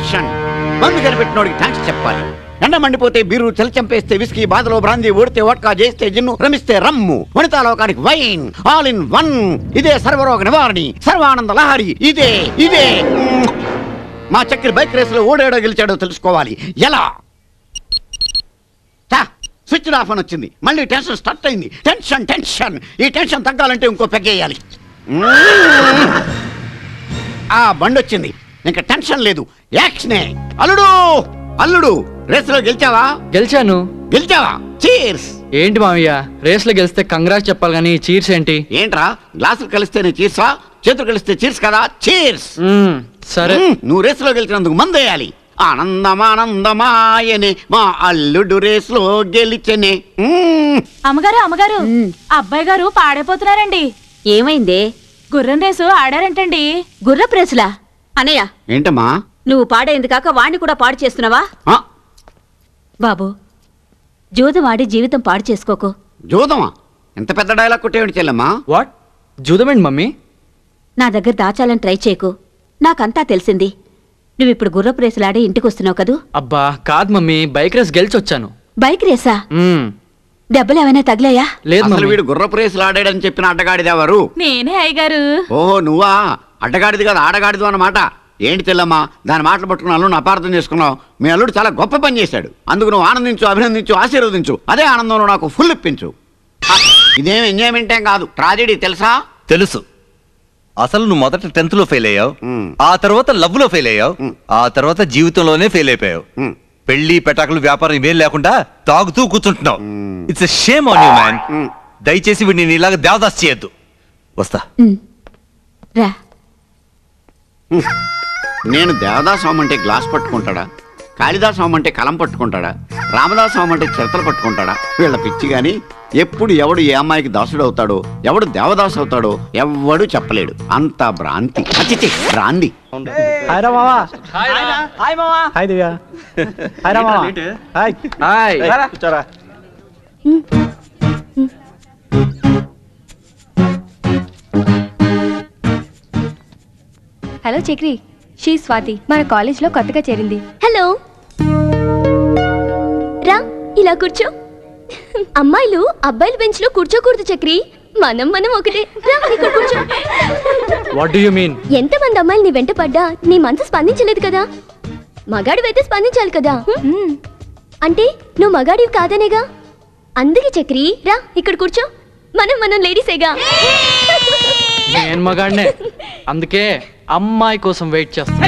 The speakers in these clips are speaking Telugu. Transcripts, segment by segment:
టెన్షన్ మందు కనిపెట్టినోడికి థ్యాంక్స్ చెప్పాలి ఎండ మండిపోతే బీరు చలి చంపేస్తే విస్కీ బాధలో బ్రాందీ ఓడితే వడ్కా చేస్తే జిన్ను రమిస్తే రమ్ము వనితాలోకానికి వైన్ ఆల్ ఇన్ వన్ ఇదే సర్వరోగ నివారణి సర్వానంద లహరి ఇదే ఇదే మ్మ్. మా చక్కెర బైక్ రేసులో ఓడాడో గెలిచాడో తెలుసుకోవాలి ఎలా ఛా, స్విచ్ ఆఫ్ అని వచ్చింది మళ్ళీ టెన్షన్ స్టార్ట్ అయింది టెన్షన్ టెన్షన్ ఈ టెన్షన్ తగ్గాలంటే ఇంకో పెగ్గేయాలి మ్మ్. ఆ బండి వచ్చింది ఇంకా టెన్షన్ లేదు యాక్షనే అల్లుడు అల్లుడు రేసులో గెలిచావా గెలిచాను గెలిచావా చీర్స్ ఏంటి మావయ్య రేస్లో గెలిస్తే కంగ్రాట్స్ చెప్పాలి కానీ చీర్స్ ఏంటి ఏంట్రా గ్లాసులు కలిస్తేనే చీర్సా చేతులు కలిస్తే చీర్స్ కదా చీర్స్ మ్మ్, సరే నువ్వు రేసులో గెలిచినందుకు మందేయాలి ఆనందమానందమాయనే మా అల్లుడు రేసులో గెలిచనే మ్మ్. అమ్మగారు అమ్మగారు అబ్బాయి గారు పాడైపోతున్నారండి ఏమైందే గుర్రం రేసు ఆడారంటండి గుర్ర ప్రెస్లా అనయ్య ఏంటమ్మా నువ్వు పాడైంది కాక వాణ్ణి కూడా పాడు చేస్తున్నావా ఆ, బాబు జూదం ఆడి జీవితం పాడు చేసుకోకు జూదమా ఎంత పెద్ద డైలాగ్ కొట్టేవాడి చెల్లెమ్మా వాట్ జూదమేంటి మమ్మీ నా దగ్గర దాచాలని ట్రై చేయకు నాకంతా తెలిసింది నువ్విప్పుడు గుర్రపు రేసులాడి ఇంటికి వస్తున్నావు కదూ అబ్బా కాదు మమ్మీ బైక్ రేస్ గెలిచి వచ్చాను బైక్ రేసా మ్మ్, దెబ్బలు ఏమైనా తగిలాయా లేదు అసలు మమ్మీ వీడు గుర్రపు రేసులు ఆడాడని చెప్పిన అడ్డగాడిది ఎవరు నేనే అయ్యగారు ఓహో నువ్వా అడ్డగాడిది కాదు ఆడగాడిది అన్నమాట ఏంటి తెల్లమ్మా దాని మాటలు పట్టుకున్న అల్లుడిని అపార్థం చేసుకున్నావు మీ అల్లుడు చాలా గొప్ప పని చేశాడు అందుకు నువ్వు ఆనందించు అభినందించు ఆశీర్వదించు అదే ఆనందంలో నాకు ఫుల్ ఇప్పించు ఆ, ఇదేం ఎంజాయ్మెంట్ ఏం కాదు ట్రాజెడీ తెలుసా తెలుసు అసలు నువ్వు మొదట టెన్త్ లో ఫెయిల్ అయ్యావు మ్మ్. ఆ తర్వాత లవ్ లో ఫెయిల్ అయ్యావు మ్మ్. ఆ తర్వాత జీవితంలోనే ఫెయిల్ అయిపోయావు మ్మ్. పెళ్లి పెటాకులు వ్యాపారం ఇవేం లేకుండా తాగుతూ కూర్చుంటున్నావు hmm. It's shame on you man hmm. దయచేసి వీడిని ఇలాగ దేవదాస్ చేయొద్దు వస్తా ఉమ్. రా నేను దేవదాసం అంటే గ్లాస్ పట్టుకుంటాడా కాళిదాసం అంటే కలం పట్టుకుంటాడా రామదాసం అంటే చిరతలు పట్టుకుంటాడా వీళ్ళ పిచ్చి గాని ఎప్పుడు ఎవడు ఏ అమ్మాయికి దాసుడు అవుతాడో ఎవడు దేవదాసు అవుతాడో ఎవ్వడు చెప్పలేడు అంత భ్రాంతి అచ్చిచ్చి భ్రాంతి హాయ్ రా మావా హాయ్ మావా హాయ్ దివ్య హాయ్ రా మావా హాయ్ హాయ్ రా, కూర్చోరా హలో చక్రి షీ స్వాతి మన కాలేజ్లో కొత్తగా చేరింది హలో రా ఇలా కూర్చో అమ్మాయిలు అబ్బాయిల బెంచ్ లో కూర్చోకూడదు చక్రి మనం మనం ఒకటే రా ఇక్కడ కూర్చో వాట్ డూ యూ మీన్ ఎంతమంది అమ్మాయిలు నీ వెంట పడ్డా నీ మనసు స్పందించలేదు కదా మగాడివైతే స్పందించాలి కదా హ్మ్? అంటే నువ్వు మగాడివి కాదనేగా అందుకే చక్రి రా ఇక్కడ కూర్చో మనం మనం లేడీసేగా నేను మగాడినే అందుకే అమ్మాయి కోసం వెయిట్ చేస్తాను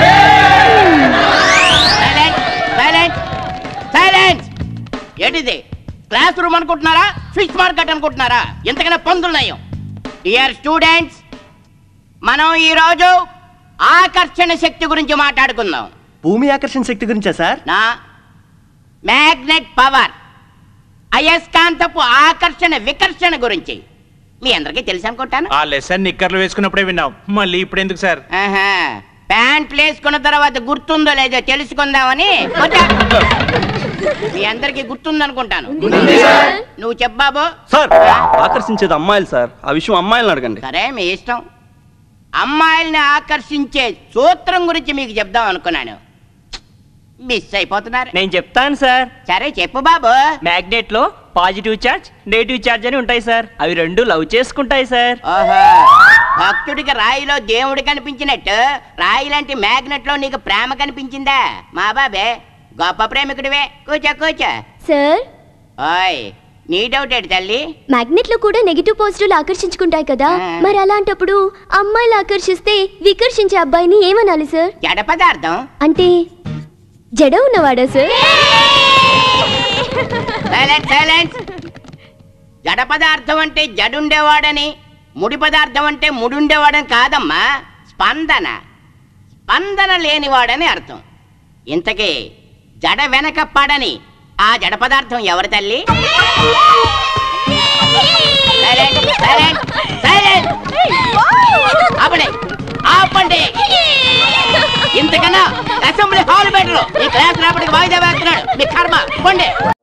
సైలెంట్ సైలెంట్ సైలెంట్ ఏంటిది క్లాస్ రూమ్ అనుకుంటున్నారా ఫిష్ మార్కెట్ అనుకుంటున్నారా ఎంతకన్నా పందులున్నాయో డియర్ స్టూడెంట్స్ మనం ఈరోజు ఆకర్షణ శక్తి గురించి మాట్లాడుకుందాం భూమి ఆకర్షణ శక్తి గురించా సార్ నా మ్యాగ్నెట్ పవర్ అయస్కాంతపు ఆకర్షణ వికర్షణ గురించి మీ అందరికీ తెలుసు అనుకుంటాను ఆ లెసన్ నిక్కర్లు వేసుకున్నప్పుడే విన్నాం మళ్ళీ ఇప్పుడు ఎందుకు సార్ ఆహా ప్యాంట్లు వేసుకున్న తర్వాత గుర్తుందో లేదో తెలుసుకుందామని వచ్చా. మీ అందరికి గుర్తుందనుకుంటాను నువ్వు చెప్పాబో సార్ ఆకర్షించేది అమ్మాయిలు సార్ ఆ విషయం అమ్మాయిలను అడగండి సరే మీ ఇష్టం అమ్మాయిల్ని ఆకర్షించే సూత్రం గురించి మీకు చెప్దాం అనుకున్నాను మిస్ అయిపోతున్నారు నేను చెప్తాను సార్ సరే చెప్పు బాబు మ్యాగ్నెట్ లో పాజిటివ్ చార్జ్ నెగిటివ్ చార్జ్ అని ఉంటాయి సార్ అవి రెండు లవ్ చేసుకుంటాయి సార్ ఓహో భక్తుడికి రాయిలో దేవుడు కనిపించినట్టు రాయి లాంటి మ్యాగ్నెట్ లో నీకు ప్రేమ కనిపించిందా మా బాబే గొప్ప ప్రేమికుడివే కూర్చో కూర్చో సార్ ఓయ్ నీ డౌట్ ఏంటి తల్లి మ్యాగ్నెట్ లో కూడా నెగిటివ్ పాజిటివ్ ఆకర్షించుకుంటాయి కదా ఆ. మరి అలాంటప్పుడు అమ్మాయిలు ఆకర్షిస్తే వికర్షించే అబ్బాయిని ఏమనాలి సార్ జడ పదార్థం అంటే జడ ఉన్నవాడా సార్ సైలెంట్ సైలెంట్ జడ పదార్థం అంటే జడుండేవాడని ముడి పదార్థం అంటే ముడుండేవాడని కాదమ్మా స్పందన స్పందన లేనివాడని అర్థం ఇంతకీ జడ వెనక పడని ఆ జడ పదార్థం ఎవరి తల్లి సైలెంట్ సైలెంట్ సైలెంట్ ఆపండి ఆపండి ఇంతకన్నా అసెంబ్లీ హాల్ బెటర్ ఈ క్లాస్ రాబడికి వాయిదా వేస్తున్నాడు మీ కర్మ పండి